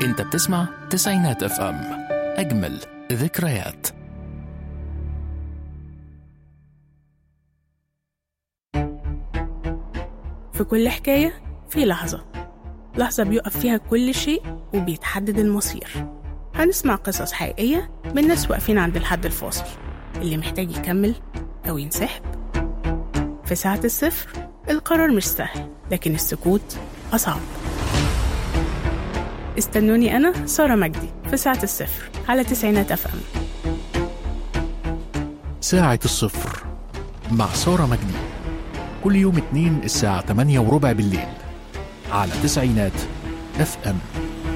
انت بتسمع تسعينات اف ام اجمل ذكريات في كل حكاية في لحظة لحظة بيقف فيها كل شيء وبيتحدد المصير هنسمع قصص حقيقية من ناس واقفين عند الحد الفاصل اللي محتاج يكمل أو ينسحب في ساعة الصفر القرار مش سهل لكن السكوت أصعب استنوني أنا سارة مجدي في ساعة الصفر على تسعينات أف أم ساعة الصفر مع سارة مجدي كل يوم اثنين الساعة 8 وربع بالليل على تسعينات اف ام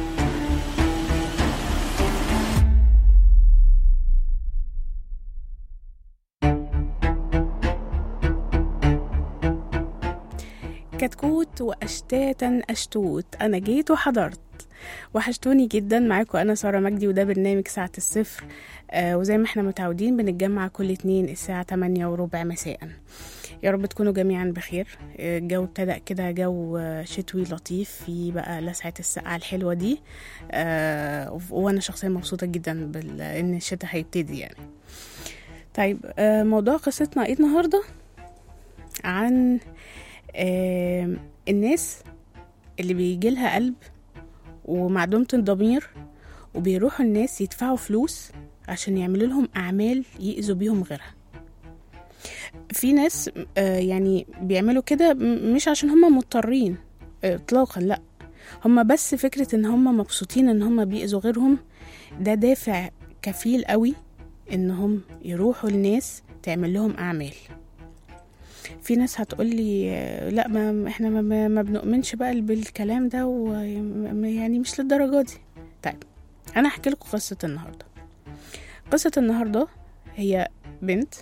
كتكوت وأشتاتا أشتوت أنا جيت وحضرت وحشتوني جدا معاكم أنا سارة مجدي وده برنامج ساعة الصفر آه وزي ما احنا متعودين بنتجمع كل اتنين الساعة 8 وربع مساء يا رب تكونوا جميعا بخير آه، الجو ابتدأ كده جو آه، شتوي لطيف في بقى لسعة السقعة الحلوة دي آه وأنا شخصيا مبسوطة جدا بإن الشتاء هيبتدي يعني طيب آه موضوع قصتنا ايه النهاردة عن آه الناس اللي بيجيلها قلب ومعدومة الضمير وبيروحوا الناس يدفعوا فلوس عشان يعملوا لهم أعمال يأذوا بيهم غيرها في ناس آه، يعني بيعملوا كده م- مش عشان هم مضطرين آه، اطلاقا لا هم بس فكرة ان هم مبسوطين ان هم بيأذوا غيرهم ده دافع كفيل قوي انهم يروحوا الناس تعمل لهم اعمال في ناس هتقولي آه، لا ما احنا ما- ما, ما بنؤمنش بقى بالكلام ده ويعني مش للدرجة دي طيب انا هحكي لكم قصة النهاردة قصة النهاردة هي بنت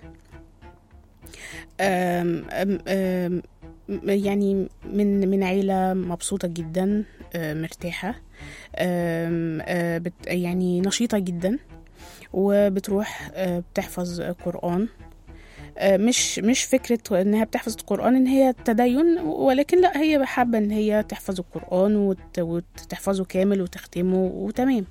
أم أم أم يعني من من عيلة مبسوطة جدا آه، مرتاحة أم، آه، بت- يعني نشيطة جدا وبتروح آه، بتحفظ قرآن آه، مش مش فكرة انها بتحفظ القرآن ان هي تدين ولكن لا هي حابة ان هي تحفظ القرآن وت- وتحفظه كامل وتختمه وتمام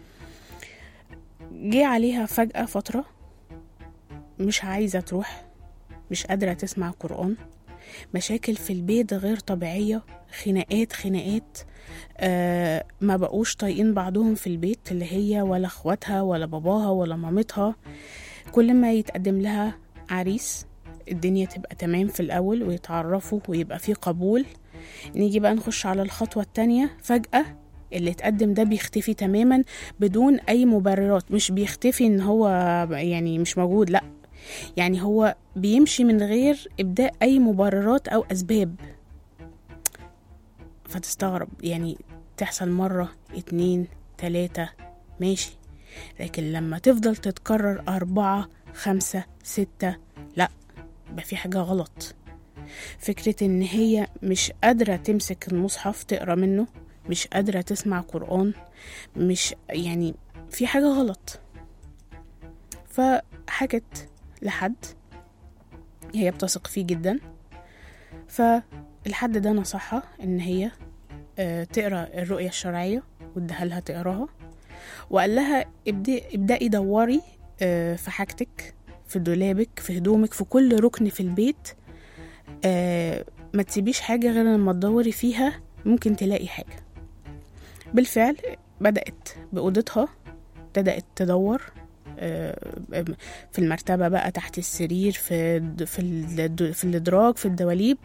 جه عليها فجأة فترة مش عايزة تروح مش قادرة تسمع قرآن مشاكل في البيت غير طبيعية خناقات خناقات آه ما بقوش طايقين بعضهم في البيت اللي هي ولا اخواتها ولا باباها ولا مامتها كل ما يتقدم لها عريس الدنيا تبقى تمام في الأول ويتعرفوا ويبقى فيه قبول نيجي بقى نخش على الخطوة التانية فجأة اللي اتقدم ده بيختفي تماما بدون أي مبررات مش بيختفي إن هو يعني مش موجود لأ يعني هو بيمشي من غير إبداء أي مبررات أو أسباب فتستغرب يعني تحصل مرة اتنين تلاتة ماشي لكن لما تفضل تتكرر أربعة خمسة ستة لأ يبقى في حاجة غلط فكرة إن هي مش قادرة تمسك المصحف تقرا منه مش قادرة تسمع قرآن مش يعني في حاجة غلط فحكت لحد هي بتثق فيه جدا فالحد ده نصحها ان هي آه، تقرا الرؤية الشرعية واداها لها تقراها وقال لها ابدأي ابدأي دوري آه، في حاجتك في دولابك في هدومك في كل ركن في البيت آه، ما تسيبيش حاجة غير لما تدوري فيها ممكن تلاقي حاجة بالفعل بدأت بأوضتها بدأت تدور آه، في المرتبة بقى تحت السرير في الد- في الد- في الإدراج في الدواليب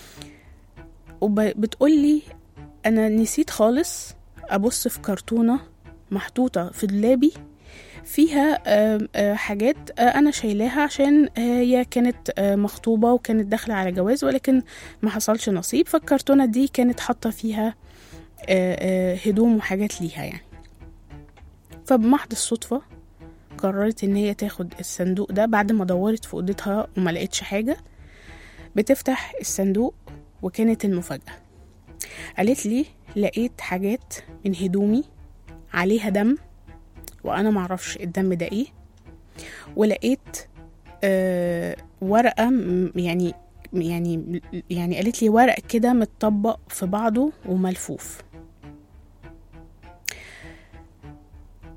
وبتقولي أنا نسيت خالص أبص في كرتونة محطوطة في دولابي فيها آه، آه، حاجات آه، أنا شايلاها عشان هي كانت آه، مخطوبة وكانت داخلة على جواز ولكن ما حصلش نصيب فالكرتونة دي كانت حاطة فيها آه، آه، هدوم وحاجات ليها يعني فبمحض الصدفة قررت ان هي تاخد الصندوق ده بعد ما دورت في اوضتها وما لقيتش حاجة بتفتح الصندوق وكانت المفاجأة قالت لي لقيت حاجات من هدومي عليها دم وانا معرفش الدم ده ايه ولقيت آه ورقة م- يعني يعني يعني قالت لي ورق كده متطبق في بعضه وملفوف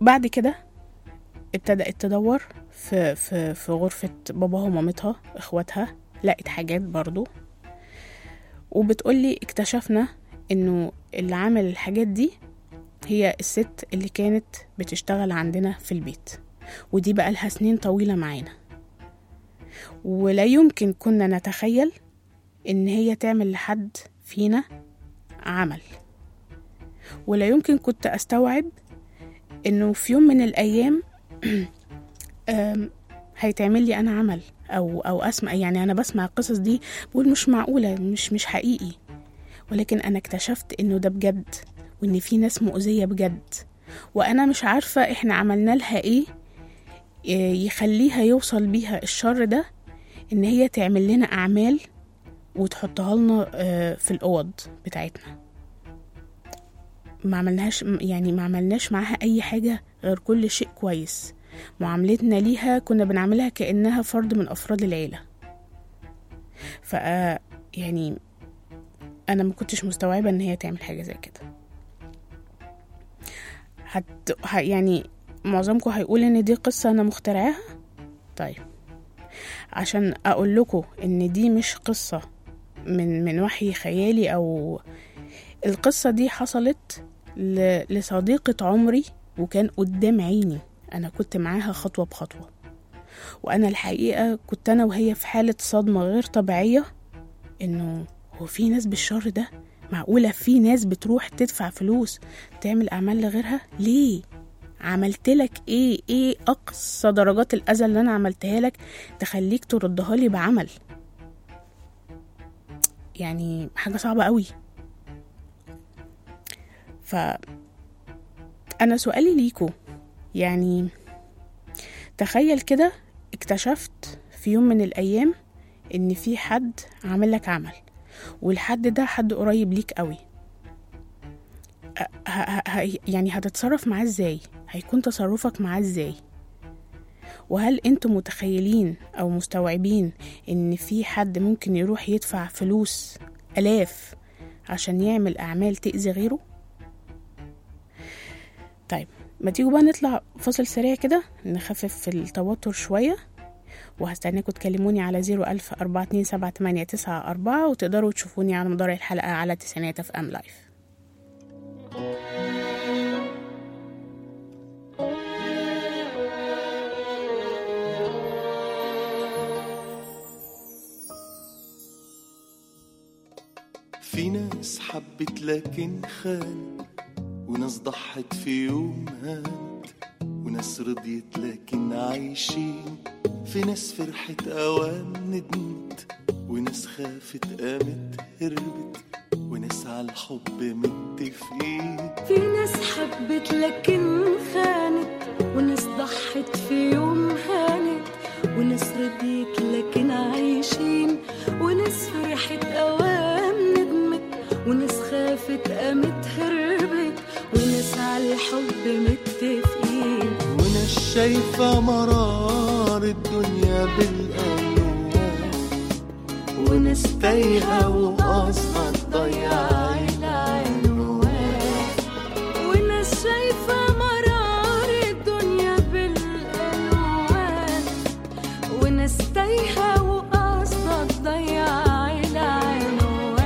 بعد كده ابتدأت تدور في في في غرفة باباها ومامتها اخواتها لقت حاجات برضو وبتقولي اكتشفنا انه اللي عمل الحاجات دي هي الست اللي كانت بتشتغل عندنا في البيت ودي بقى لها سنين طويلة معانا ولا يمكن كنا نتخيل ان هي تعمل لحد فينا عمل ولا يمكن كنت استوعب انه في يوم من الايام أم، هيتعمل لي انا عمل او او اسمع يعني انا بسمع القصص دي بقول مش معقوله مش مش حقيقي ولكن انا اكتشفت انه ده بجد وان في ناس مؤذيه بجد وانا مش عارفه احنا عملنا لها ايه ي- يخليها يوصل بيها الشر ده ان هي تعمل لنا اعمال وتحطها لنا آه، في الاوض بتاعتنا ما عملناش يعني ما عملناش معاها اي حاجه غير كل شيء كويس معاملتنا ليها كنا بنعملها كانها فرد من افراد العيله ف يعني انا ما كنتش مستوعبه ان هي تعمل حاجه زي كده هت... ه... يعني معظمكم هيقول ان دي قصه انا مخترعاها طيب عشان اقول لكم ان دي مش قصه من من وحي خيالي او القصه دي حصلت ل... لصديقه عمري وكان قدام عيني انا كنت معاها خطوه بخطوه وانا الحقيقه كنت انا وهي في حاله صدمه غير طبيعيه انه هو في ناس بالشر ده معقوله في ناس بتروح تدفع فلوس تعمل اعمال لغيرها ليه عملت لك ايه ايه اقصى درجات الاذى اللي انا عملتها لك تخليك تردها لي بعمل يعني حاجه صعبه قوي ف انا سؤالي ليكو يعني تخيل كده اكتشفت في يوم من الايام ان في حد عامل لك عمل والحد ده حد قريب ليك قوي ه- ه- ه- يعني هتتصرف معاه ازاي هيكون تصرفك معاه ازاي وهل انتم متخيلين او مستوعبين ان في حد ممكن يروح يدفع فلوس الاف عشان يعمل اعمال تأذي غيره طيب ما تيجوا بقى نطلع فاصل سريع كده نخفف في التوتر شوية وهستناكم تكلموني على زيرو ألف أربعة اتنين سبعة تمانية تسعة أربعة وتقدروا تشوفوني على مدار الحلقة على تسعينات اف ام لايف في ناس حبت لكن خانت وناس ضحت في يوم هانت وناس رضيت لكن عايشين في ناس فرحت أوام ندمت وناس خافت قامت هربت وناس على الحب متفقين في ناس حبت لكن خانت وناس ضحت في يوم هانت وناس رضيت لكن عايشين وناس فرحت أوام ندمت وناس خافت قامت هربت وناس على الحب متفقين وناس شايفة مرار الدنيا بالألوان وناس تايهة وقصدها تضيع العنوان وناس شايفة مرار الدنيا بالألوان وناس تايهة وقصدها تضيع العنوان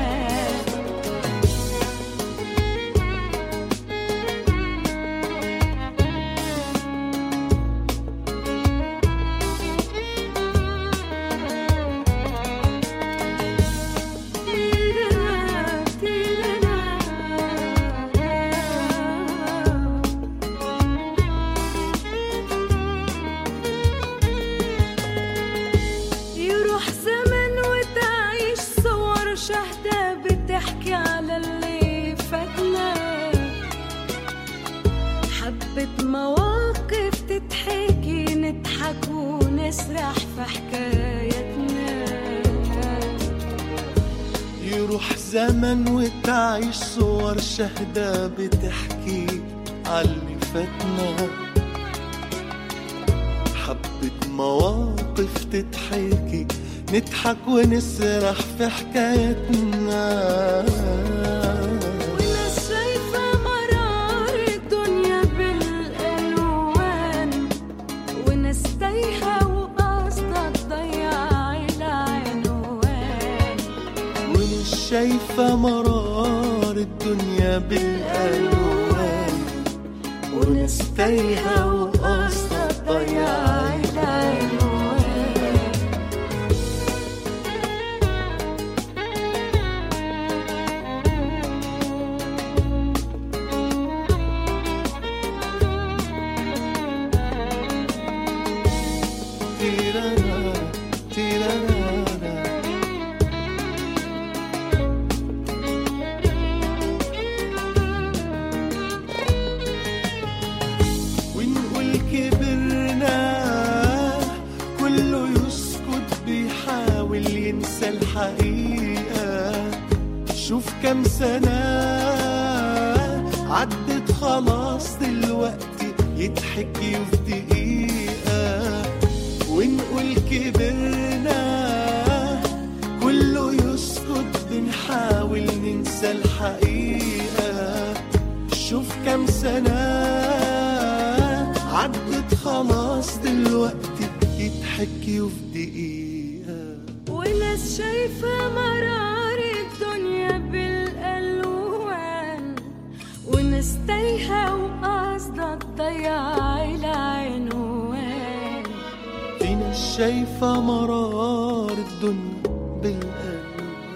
يروح زمن وتعيش صور شهدة بتحكي على اللي فاتنا حبة مواقف تتحكي نضحك ونسرح في حكايتنا يروح زمن وتعيش صور شهدة بتحكي عاللي فاتنا حبة مواقف تتحكي نضحك ونسرح في حكايتنا وناس شايفة مرار الدنيا بالألوان شايفة مرار الدنيا بالألوان وناس تايهة وقاصدة تضيع العنوان تيرارا تيرارا ونقول كبرنا كله يسكت بيحاول ينسى الحقيقة شوف كم سنة عدت خلاص دلوقتي يضحك في دقيقة ونقول كبرنا كله يسكت بنحاول ننسى الحقيقة شوف كم سنة عدت خلاص دلوقتي يضحك في دقيقة وناس شايفة مرار الدنيا بالألوان وناس تايهة وقاصدة تضيع العنوان في ناس شايفة مرار الدنيا بالألوان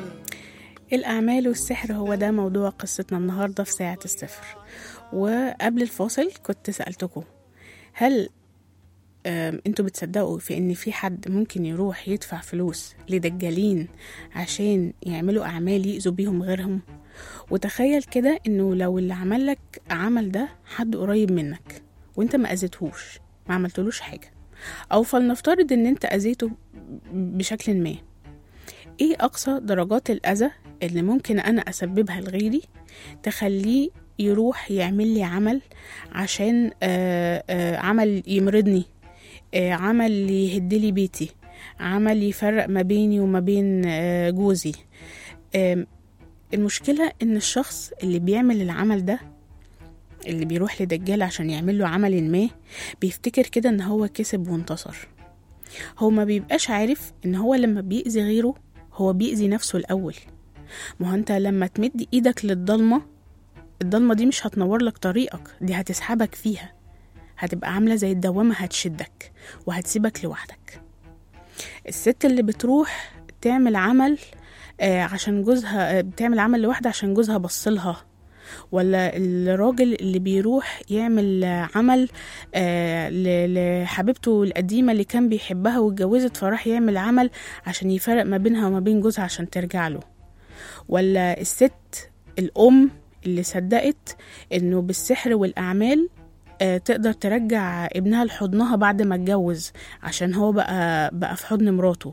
الأعمال والسحر هو ده موضوع قصتنا النهاردة في ساعة الصفر وقبل الفاصل كنت سألتكم هل آم، انتوا بتصدقوا في ان في حد ممكن يروح يدفع فلوس لدجالين عشان يعملوا اعمال يأذوا بيهم غيرهم وتخيل كده انه لو اللي عمل لك عمل ده حد قريب منك وانت ما اذيتهوش ما عملتلوش حاجه او فلنفترض ان انت اذيته بشكل ما ايه اقصى درجات الاذى اللي ممكن انا اسببها لغيري تخليه يروح يعمل لي عمل عشان آه آه عمل يمرضني آه عمل يهد لي بيتي عمل يفرق ما بيني وما بين آه جوزي آه المشكلة ان الشخص اللي بيعمل العمل ده اللي بيروح لدجال عشان يعمل له عمل ما بيفتكر كده ان هو كسب وانتصر هو ما بيبقاش عارف ان هو لما بيأذي غيره هو بيأذي نفسه الأول ما هو انت لما تمد ايدك للضلمة الضلمة دي مش هتنور لك طريقك دي هتسحبك فيها هتبقى عاملة زي الدوامة هتشدك وهتسيبك لوحدك الست اللي بتروح تعمل عمل آه عشان جوزها آه بتعمل عمل لواحدة عشان جوزها بصلها ولا الراجل اللي بيروح يعمل آه، عمل آه ل- لحبيبته القديمة اللي كان بيحبها واتجوزت فراح يعمل عمل عشان يفرق ما بينها وما بين جوزها عشان ترجع له ولا الست الأم اللي صدقت إنه بالسحر والأعمال آه، تقدر ترجع ابنها لحضنها بعد ما اتجوز عشان هو بقى بقى في حضن مراته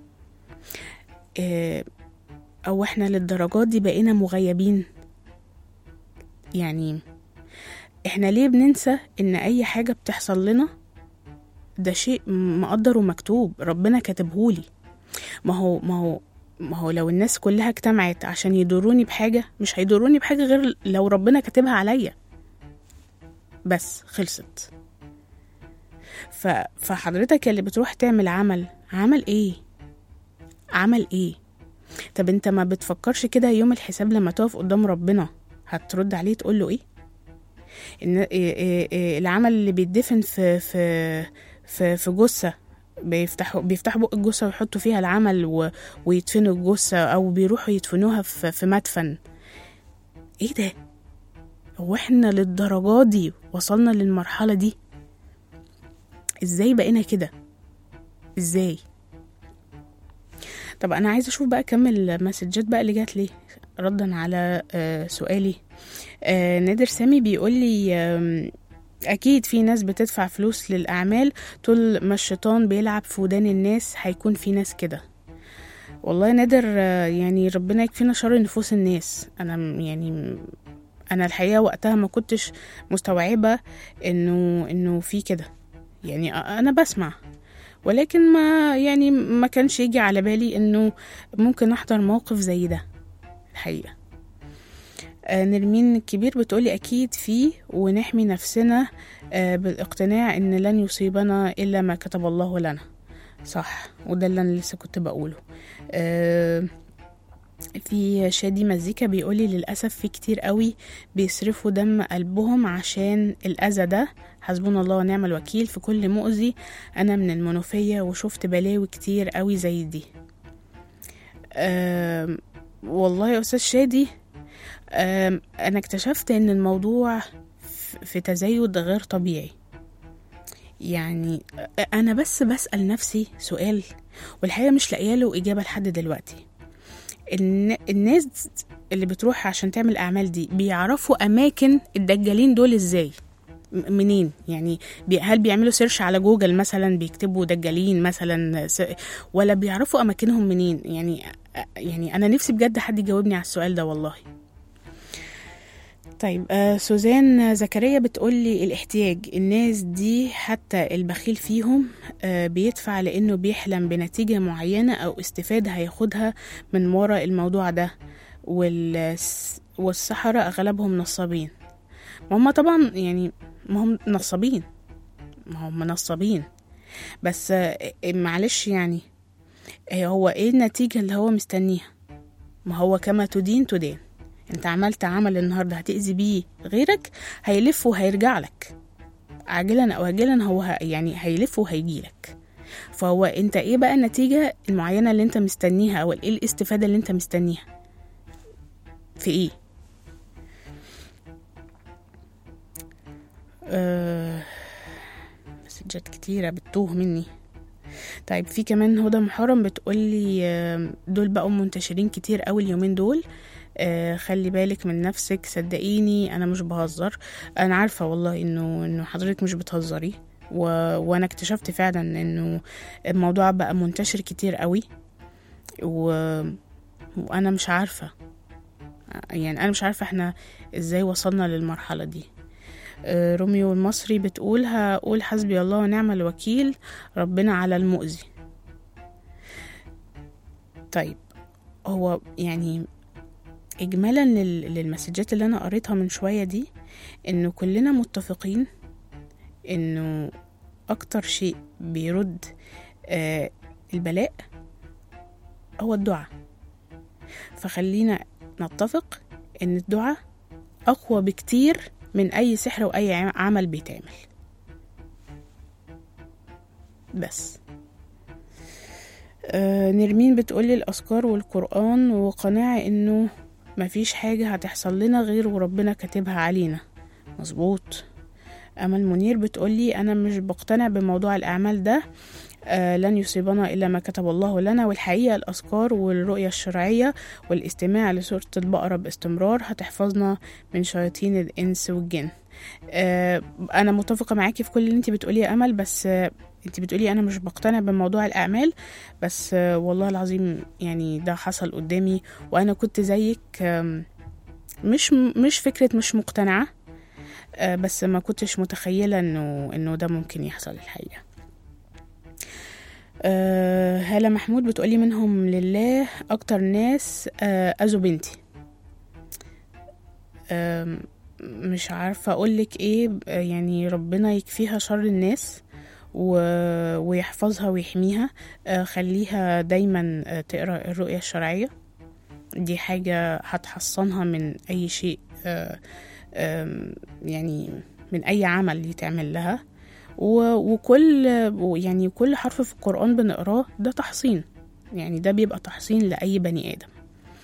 آه، او احنا للدرجات دي بقينا مغيبين يعني احنا ليه بننسى ان اي حاجة بتحصل لنا ده شيء مقدر ومكتوب ربنا كاتبهولي ما هو ما هو ما هو لو الناس كلها اجتمعت عشان يضروني بحاجة مش هيضروني بحاجة غير لو ربنا كاتبها عليا بس خلصت ف... فحضرتك اللي بتروح تعمل عمل عمل ايه عمل ايه طب انت ما بتفكرش كده يوم الحساب لما تقف قدام ربنا هترد عليه تقول له ايه ان إيه إيه إيه العمل اللي بيدفن في في في في جثه بيفتحوا بيفتحوا بق الجثه ويحطوا فيها العمل و... ويدفنوا الجثه او بيروحوا يدفنوها في في مدفن ايه ده هو احنا للدرجة دي وصلنا للمرحلة دي ازاي بقينا كده ازاي طب انا عايزه اشوف بقى كم المسجات بقى اللي جات لي ردا على آه سؤالي آه نادر سامي بيقول لي آم، اكيد في ناس بتدفع فلوس للاعمال طول ما الشيطان بيلعب في ودان الناس هيكون في ناس كده والله يا نادر آه، يعني ربنا يكفينا شر نفوس الناس انا م- يعني م- انا الحقيقه وقتها ما كنتش مستوعبه انه انه في كده يعني أ- انا بسمع ولكن ما يعني ما كانش يجي على بالي انه ممكن احضر موقف زي ده الحقيقه آه، نرمين الكبير بتقولي أكيد فيه ونحمي نفسنا آه، بالاقتناع إن لن يصيبنا إلا ما كتب الله لنا صح وده اللي أنا لسه كنت بقوله آه، في شادي مزيكا بيقولي للأسف في كتير قوي بيصرفوا دم قلبهم عشان الأذى ده حسبنا الله ونعم الوكيل في كل مؤذي أنا من المنوفية وشفت بلاوي كتير قوي زي دي أم والله يا أستاذ شادي أم أنا اكتشفت إن الموضوع ف- في تزايد غير طبيعي يعني أ- أنا بس بسأل نفسي سؤال والحقيقة مش لاقيه له إجابة لحد دلوقتي الن- الناس اللي بتروح عشان تعمل الأعمال دي بيعرفوا أماكن الدجالين دول إزاي م- منين يعني بي هل بيعملوا سيرش على جوجل مثلا بيكتبوا دجالين مثلا س- ولا بيعرفوا أماكنهم منين يعني يعني أنا نفسي بجد حد يجاوبني على السؤال ده والله طيب آه سوزان زكريا بتقولي الاحتياج الناس دي حتى البخيل فيهم آه بيدفع لأنه بيحلم بنتيجة معينة أو استفادة هياخدها من وراء الموضوع ده والس والسحرة أغلبهم نصابين ما هم طبعا يعني ما هم نصابين ما هم نصابين بس آه، معلش يعني آه، هو ايه النتيجة اللي هو مستنيها ما هو كما تدين تدين انت عملت عمل النهارده هتأذي بيه غيرك هيلف وهيرجع لك عاجلا او اجلا هو ه- يعني هيلف وهيجيلك فهو انت ايه بقى النتيجة المعينة اللي انت مستنيها او ايه الاستفادة اللي انت مستنيها في ايه أه مسجات كتيرة بتوه مني طيب في كمان هدى محرم بتقولي آه، دول بقوا منتشرين كتير قوي اليومين دول آه، خلي بالك من نفسك صدقيني انا مش بهزر انا عارفه والله انه انه حضرتك مش بتهزري و... وانا اكتشفت فعلا انه الموضوع بقى منتشر كتير قوي و... وانا مش عارفه يعني انا مش عارفه احنا ازاي وصلنا للمرحله دي آه، روميو المصري بتقول هقول حسبي الله ونعم الوكيل ربنا على المؤذي طيب هو يعني اجمالا لل- للمسجات اللي انا قريتها من شويه دي انه كلنا متفقين انه اكتر شيء بيرد آه البلاء هو الدعاء فخلينا نتفق ان الدعاء اقوى بكتير من اي سحر واي عم- عمل بيتعمل بس آه نرمين بتقولي الأذكار والقرآن وقناعة إنه مفيش حاجة هتحصل لنا غير وربنا كاتبها علينا مظبوط أمل منير بتقولي أنا مش بقتنع بموضوع الأعمال ده آه لن يصيبنا إلا ما كتب الله لنا والحقيقة الأذكار والرؤية الشرعية والاستماع لسورة البقرة باستمرار هتحفظنا من شياطين الإنس والجن آه أنا متفقة معاكي في كل اللي انت بتقوليه يا أمل بس آه انت بتقولي أنا مش بقتنع بموضوع الأعمال بس آه والله العظيم يعني ده حصل قدامي وأنا كنت زيك آم، مش مش فكرة مش مقتنعة آه، بس ما كنتش متخيلة انه انه ده ممكن يحصل الحقيقة آه، هالة محمود بتقولي منهم لله أكتر ناس آه، أذوا بنتي آم، مش عارفة أقولك إيه آه، يعني ربنا يكفيها شر الناس و... ويحفظها ويحميها آه، خليها دايما آه، تقرأ الرؤية الشرعية دي حاجة هتحصنها من أي شيء آه، آم، يعني من أي عمل يتعمل لها و- وكل يعني كل حرف في القرآن بنقراه ده تحصين يعني ده بيبقى تحصين لأي بني آدم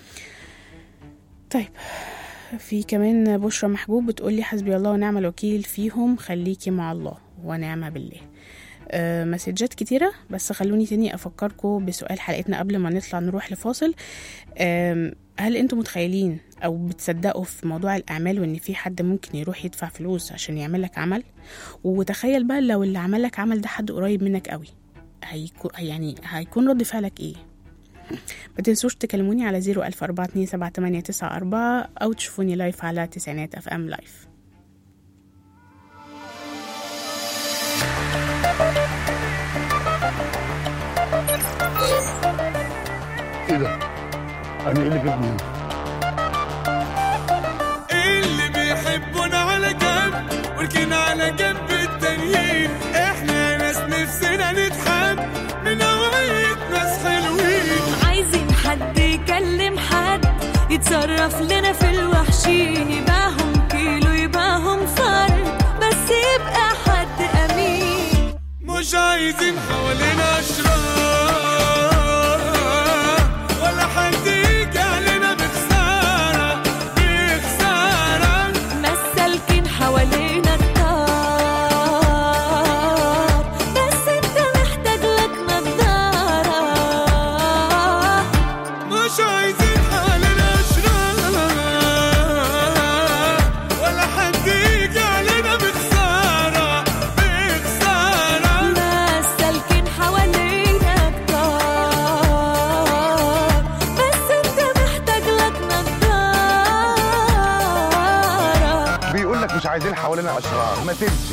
طيب في كمان بشرى محبوب بتقولي حسبي الله ونعم الوكيل فيهم خليكي مع الله ونعم بالله آه، مسجات كتيرة بس خلوني تاني أفكركم بسؤال حلقتنا قبل ما نطلع نروح لفاصل آم، هل انتم متخيلين او بتصدقوا في موضوع الاعمال وان في حد ممكن يروح يدفع فلوس عشان يعمل لك عمل وتخيل بقى لو اللي عمل لك عمل ده حد قريب منك قوي هيكون يعني هيكون رد فعلك ايه ما تنسوش تكلموني على 014278994 او تشوفوني لايف على تسعينات اف ام لايف ايه ده؟ انا ايه اللي جابني هنا؟ اللي بيحبونا على جنب ولكن على جنب التانيين احنا ناس نفسنا نتحب من نوعية ناس حلوين عايزين حد يكلم حد يتصرف لنا في الوحشين يباهم كيلو يباهم فرد بس يبقى حد أمين مش عايزين حوالينا أشرار ولا حد يجي علينا بخسارة بخسارة مسالكين حوالينا كتار بس انت محتاج لك نضارة مش عايزين حوالينا أشرار ولا حد يجي علينا بخسارة بخسارة مسالكين حوالينا كتار بس انت محتاج لك نضارة بيقول لك مش عايزين حوالينا اشرار ما تمشي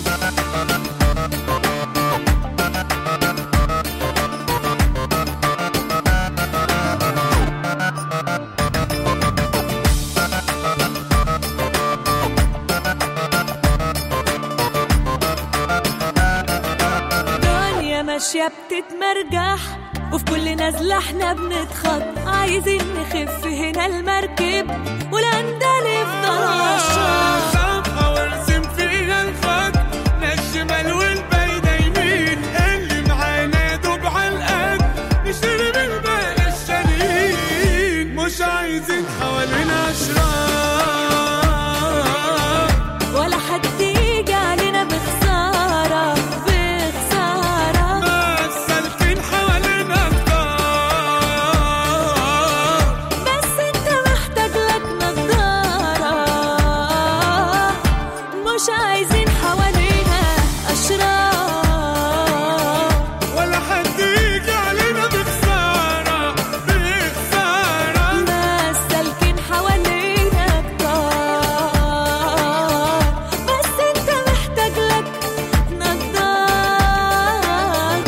دنيا ماشية بتتمرجح وفي كل نزلة احنا بنتخط عايزين نخف هنا المركب والأندال يفضل عالشط صفحة وارسم فيها الخط لا الشمال والباقي يمين اللي معانا يدوب على القد نشتري من باقي الشارين مش عايزين حوالينا أشرار ولا حد يجي علينا بخسارة بخسارة مسالكين حوالينا كتار بس انت محتاج لك نضارة مش عايزين حوالينا أشرار ولا حد يجي علينا بخسارة بخسارة مسالكين حوالينا كتار بس انت محتاج لك نضارة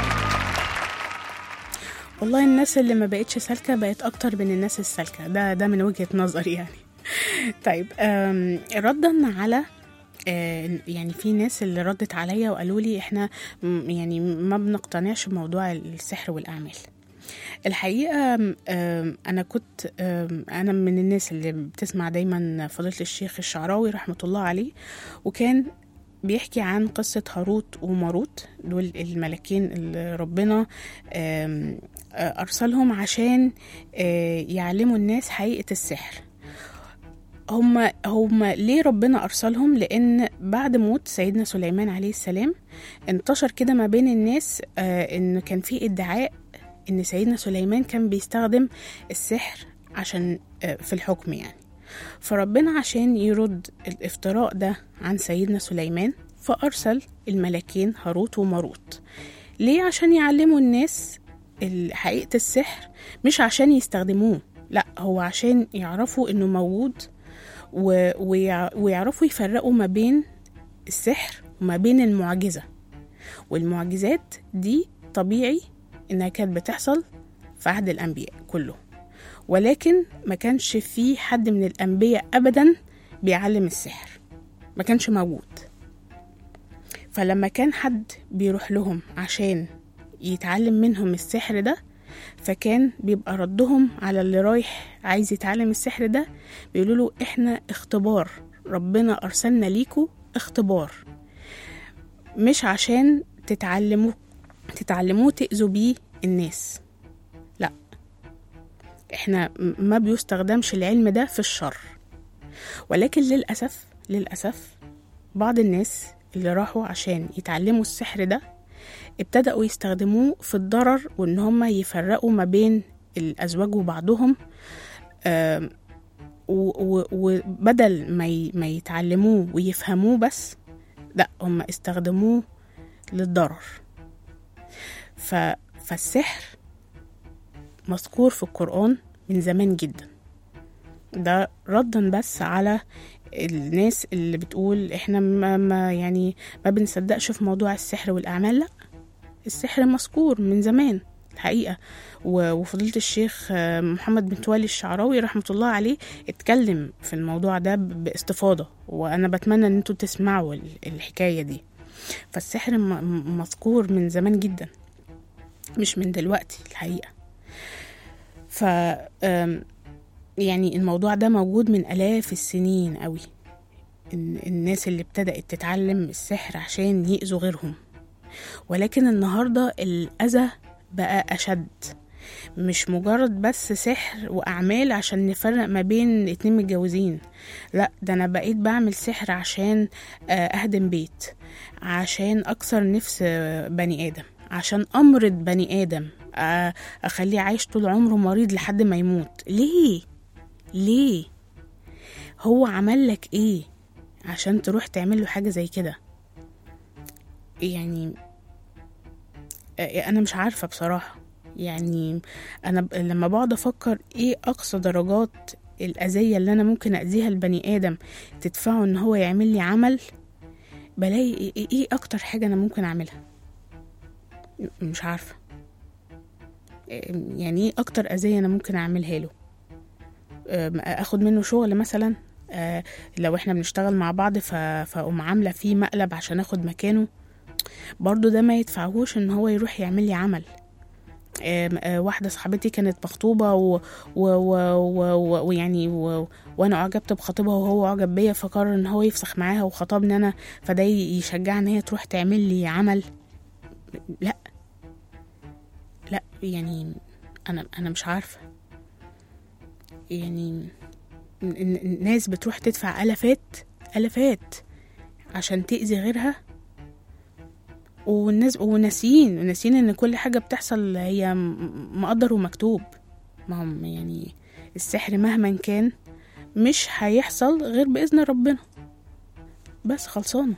والله الناس اللي ما بقتش سالكة بقت أكتر من الناس السالكة ده ده من وجهة نظري يعني طيب آم، ردا على آه، يعني في ناس اللي ردت عليا وقالوا لي احنا م- يعني ما بنقتنعش بموضوع السحر والأعمال الحقيقة آم، آم، أنا كنت آم، أنا من الناس اللي بتسمع دايما فضيلة الشيخ الشعراوي رحمة الله عليه وكان بيحكي عن قصة هاروت وماروت دول الملكين اللي ربنا آم، آه، أرسلهم عشان آه، يعلموا الناس حقيقة السحر هم هم ليه ربنا أرسلهم لأن بعد موت سيدنا سليمان عليه السلام انتشر كده ما بين الناس آه، إن كان في ادعاء إن سيدنا سليمان كان بيستخدم السحر عشان آه، في الحكم يعني فربنا عشان يرد الافتراء ده عن سيدنا سليمان فأرسل الملكين هاروت وماروت ليه عشان يعلموا الناس ال- حقيقة السحر مش عشان يستخدموه لا هو عشان يعرفوا انه موجود و... ويع... ويعرفوا يفرقوا ما بين السحر وما بين المعجزة والمعجزات دي طبيعي انها كانت بتحصل في عهد الانبياء كله ولكن ما كانش في حد من الانبياء ابدا بيعلم السحر ما كانش موجود فلما كان حد بيروح لهم عشان يتعلم منهم السحر ده فكان بيبقى ردهم على اللي رايح عايز يتعلم السحر ده بيقولوا له احنا اختبار ربنا ارسلنا ليكوا اختبار مش عشان تتعلموا تتعلموه تأذوا بيه الناس لا احنا م- ما بيستخدمش العلم ده في الشر ولكن للأسف للأسف بعض الناس اللي راحوا عشان يتعلموا السحر ده ابتدأوا يستخدموه في الضرر وإن هم يفرقوا ما بين الأزواج وبعضهم آم، و- و- وبدل ما ي- ما يتعلموه ويفهموه بس لا هم استخدموه للضرر ف فالسحر مذكور في القرآن من زمان جدا ده ردا بس على الناس اللي بتقول احنا ما, ما يعني ما بنصدقش في موضوع السحر والأعمال لا السحر مذكور من زمان الحقيقة و- وفضيلة الشيخ آه، محمد بن توالي الشعراوي رحمة الله عليه اتكلم في الموضوع ده ب- باستفاضة وأنا بتمنى إن انتوا تسمعوا ال- الحكاية دي فالسحر م- م- مذكور من زمان جدا مش من دلوقتي الحقيقة ف آم، يعني الموضوع ده موجود من آلاف السنين قوي إن الناس اللي ابتدأت تتعلم السحر عشان يأذوا غيرهم ولكن النهاردة الأذى بقى أشد مش مجرد بس سحر وأعمال عشان نفرق ما بين اتنين متجوزين لا ده أنا بقيت بعمل سحر عشان آه، أهدم بيت عشان أكسر نفس آه، بني آدم عشان أمرض بني آدم آه، أخليه عايش طول عمره مريض لحد ما يموت ليه؟ ليه؟ هو عمل لك ايه عشان تروح تعمل له حاجة زي كده يعني آه، انا مش عارفة بصراحة يعني انا ب- لما بقعد افكر ايه اقصى درجات الاذية اللي انا ممكن اذيها البني ادم تدفعه ان هو يعمل لي عمل بلاقي ايه, إيه- إيه اكتر حاجة انا ممكن اعملها م- مش عارفة إيه- يعني ايه اكتر اذية انا ممكن اعملها له أم، اخد منه شغل مثلا آه، لو احنا بنشتغل مع بعض ف- فاقوم عامله فيه مقلب عشان اخد مكانه برضو ده ما يدفعهوش ان هو يروح يعمل لي عمل آم، آه، واحدة صاحبتي كانت مخطوبة و- و- و- و- و- ويعني و- وانا اعجبت بخطيبها وهو اعجب بيا فقرر ان هو يفسخ معاها وخطبني انا فده ي- يشجعها ان هي تروح تعمل لي عمل لا لا يعني انا انا مش عارفة يعني ن- ن- الناس بتروح تدفع ألفات ألفات عشان تأذي غيرها والناس وناسيين وناسيين ان كل حاجة بتحصل هي م- مقدر ومكتوب ما هم يعني السحر مهما كان مش هيحصل غير بإذن ربنا بس خلصانة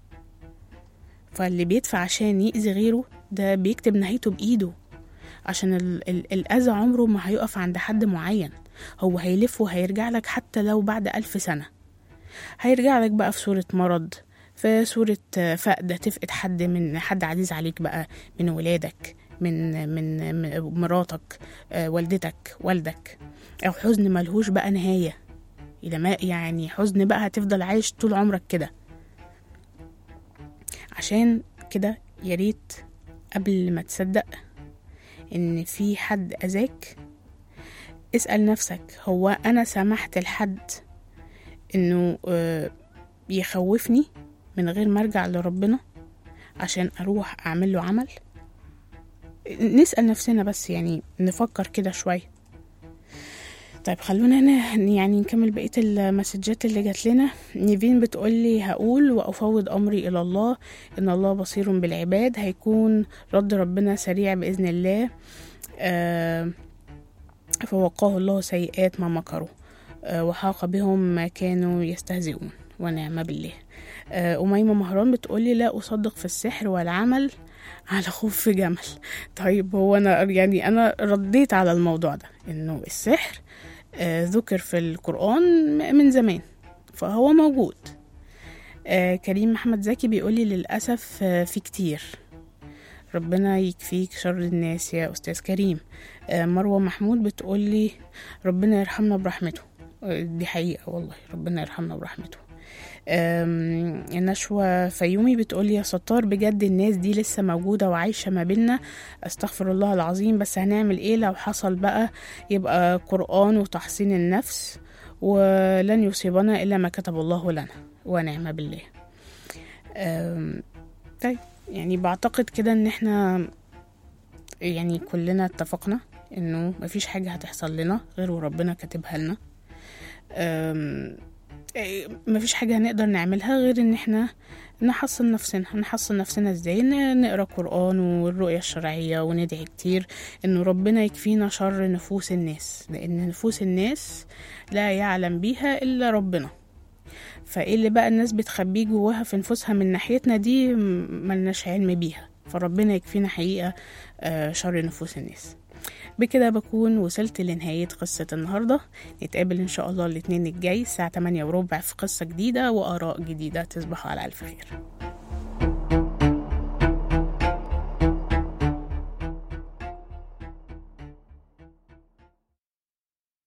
فاللي بيدفع عشان يأذي غيره ده بيكتب نهايته بإيده عشان ال ال الأذى عمره ما هيقف عند حد معين هو هيلف وهيرجع لك حتى لو بعد ألف سنة هيرجع لك بقى في صورة مرض في صورة آه، فقد تفقد حد من حد عزيز عليك بقى من ولادك من من من مراتك آه، والدتك والدك أو حزن ملهوش بقى نهاية إذا ما يعني حزن بقى هتفضل عايش طول عمرك كده عشان كده يا ريت قبل ما تصدق إن في حد أذاك اسأل نفسك هو أنا سمحت لحد إنه آه، يخوفني من غير ما أرجع لربنا عشان أروح أعمل له عمل نسأل نفسنا بس يعني نفكر كده شوية طيب خلونا ن- يعني نكمل بقية المسجات اللي جات لنا نيفين بتقولي هقول وأفوض أمري إلى الله إن الله بصير بالعباد هيكون رد ربنا سريع بإذن الله آه فوقاه الله سيئات ما مكروا آه، وحاق بهم ما كانوا يستهزئون ونعم بالله آه، أميمة مهران بتقولي لا أصدق في السحر والعمل على خوف جمل طيب هو أنا يعني أنا رديت على الموضوع ده إنه السحر آه، ذكر في القرآن م- من زمان فهو موجود آه، كريم محمد زكي بيقولي للأسف آه، في كتير ربنا يكفيك شر الناس يا أستاذ كريم آه، مروة محمود بتقولي ربنا يرحمنا برحمته آه، دي حقيقة والله ربنا يرحمنا برحمته آم، نشوى فيومي بتقولي يا ستار بجد الناس دي لسه موجودة وعايشة ما بينا استغفر الله العظيم بس هنعمل ايه لو حصل بقى يبقى قرآن وتحصين النفس ولن يصيبنا إلا ما كتب الله لنا ونعم بالله آم، طيب يعني بعتقد كده ان احنا يعني كلنا اتفقنا انه مفيش حاجة هتحصل لنا غير وربنا كاتبها لنا أم، إيه، مفيش حاجة هنقدر نعملها غير ان احنا نحصن نفسنا نحصن نفسنا ازاي ن- نقرا قرآن والرؤية الشرعية وندعي كتير انه ربنا يكفينا شر نفوس الناس لان نفوس الناس لا يعلم بيها الا ربنا فايه اللي بقى الناس بتخبيه جواها في نفوسها من ناحيتنا دي م- ملناش علم بيها فربنا يكفينا حقيقة آه، شر نفوس الناس بكده بكون وصلت لنهاية قصة النهاردة نتقابل إن شاء الله الاثنين الجاي الساعة 8 وربع في قصة جديدة وآراء جديدة تصبحوا على ألف خير